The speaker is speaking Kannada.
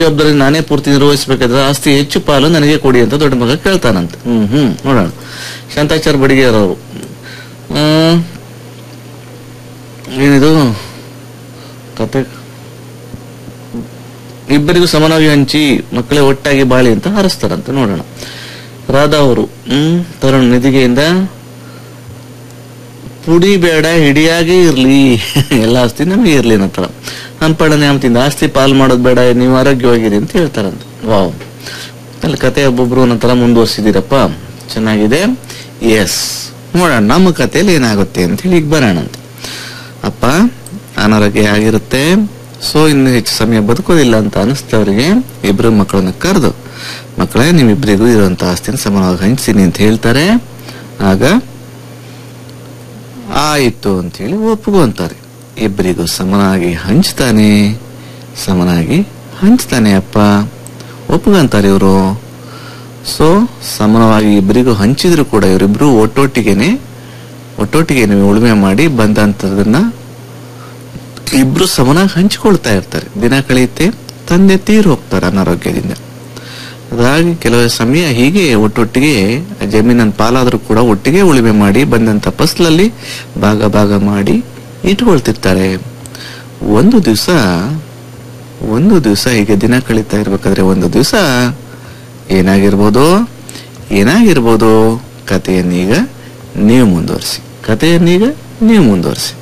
ಜವಾಬ್ದಾರಿ ನಾನೇ ಪೂರ್ತಿ ನಿರ್ವಹಿಸಬೇಕಾದ್ರೆ ಆಸ್ತಿ ಹೆಚ್ಚು ಪಾಲು ನನಗೆ ಕೊಡಿ ಅಂತ ದೊಡ್ಡ ಮಗ ಕೇಳ್ತಾನಂತೆ ಹ್ಮ್ ಹ್ಮ್ ನೋಡೋಣ ಶಾಂತಾಚಾರ್ ಬಡಿಗೆಯರವರು ಏನಿದು ಕತೆ ಇಬ್ಬರಿಗೂ ಸಮಾನವಾಗಿ ಹಂಚಿ ಮಕ್ಕಳೇ ಒಟ್ಟಾಗಿ ಬಾಳಿ ಅಂತ ಹಾರಿಸ್ತಾರಂತೆ ನೋಡೋಣ ರಾಧಾ ಅವರು ಹ್ಮ್ ತರುಣ್ ನಿಧಿಗೆಯಿಂದ ಪುಡಿ ಬೇಡ ಹಿಡಿಯಾಗೆ ಇರ್ಲಿ ಎಲ್ಲ ಆಸ್ತಿ ನಮಗೆ ಇರ್ಲಿ ಅನ್ನತ್ತಾರ ಹಂಪಡ ನ್ಯಾಮತಿಂದ ಆಸ್ತಿ ಪಾಲ್ ಮಾಡೋದು ಬೇಡ ನೀವು ಆರೋಗ್ಯವಾಗಿರಿ ಅಂತ ಹೇಳ್ತಾರಂತೆ ವಾವ್ ಅಲ್ಲಿ ಕತೆ ಒಬ್ಬೊಬ್ರು ಒಂದೊಂಥರ ಮುಂದುವರ್ಸಿದಿರಪ್ಪ ಚೆನ್ನಾಗಿದೆ ಎಸ್ ನೋಡೋಣ ನಮ್ಮ ಕಥೆಯಲ್ಲಿ ಏನಾಗುತ್ತೆ ಅಂತ ಹೇಳಿ ಈಗ ಬರೋಣಂತೆ ಅಪ್ಪ ಅನಾರೋಗ್ಯ ಆಗಿರುತ್ತೆ ಸೊ ಇನ್ನು ಹೆಚ್ಚು ಸಮಯ ಬದುಕೋದಿಲ್ಲ ಅಂತ ಅನಿಸ್ತು ಅವರಿಗೆ ಇಬ್ರು ಮಕ್ಕಳನ್ನ ಕರೆದು ಮಕ್ಕಳೇ ನಿಮ್ಮಿಬ್ಬರಿಗೂ ಇರುವಂತ ಆಸ್ತಿನ ಸಮಾನವಾಗಿ ಹಂಚ್ತೀನಿ ಅಂತ ಹೇಳ್ತಾರೆ ಆಗ ಆಯಿತು ಅಂತ ಹೇಳಿ ಒಪ್ಕೊಂತಾರೆ ಇಬ್ಬರಿಗೂ ಸಮನಾಗಿ ಹಂಚ್ತಾನೆ ಸಮನಾಗಿ ಹಂಚ್ತಾನೆ ಅಪ್ಪ ಒಪ್ಕೊಂತಾರೆ ಇವರು ಸೊ ಸಮಾನವಾಗಿ ಇಬ್ಬರಿಗೂ ಹಂಚಿದ್ರು ಕೂಡ ಇವರಿಬ್ರು ಒಟ್ಟೊಟ್ಟಿಗೆನೆ ಒಟ್ಟೊಟ್ಟಿಗೆ ನೀವು ಉಳುಮೆ ಮಾಡಿ ಬಂದಂತದನ್ನ ಇಬ್ರು ಸಮನಾಗಿ ಹಂಚಿಕೊಳ್ತಾ ಇರ್ತಾರೆ ದಿನ ಕಳೆಯುತ್ತೆ ತಂದೆ ತೀರು ಹೋಗ್ತಾರೆ ಅನಾರೋಗ್ಯದಿಂದ ಅದಾಗಿ ಕೆಲವು ಸಮಯ ಹೀಗೆ ಒಟ್ಟೊಟ್ಟಿಗೆ ಜಮೀನನ್ನು ಪಾಲಾದ್ರೂ ಕೂಡ ಒಟ್ಟಿಗೆ ಉಳುಮೆ ಮಾಡಿ ಬಂದಂತ ಫಸಲಲ್ಲಿ ಭಾಗ ಭಾಗ ಮಾಡಿ ಇಟ್ಕೊಳ್ತಿರ್ತಾರೆ ಒಂದು ದಿವಸ ಒಂದು ದಿವಸ ಹೀಗೆ ದಿನ ಕಳೀತಾ ಇರ್ಬೇಕಾದ್ರೆ ಒಂದು ದಿವಸ ಏನಾಗಿರ್ಬೋದು ಏನಾಗಿರ್ಬೋದು ಕಥೆಯನ್ನೀಗ ನೀವು ಮುಂದುವರಿಸಿ ಕಥೆಯನ್ನೀಗ ನೀವು ಮುಂದುವರಿಸಿ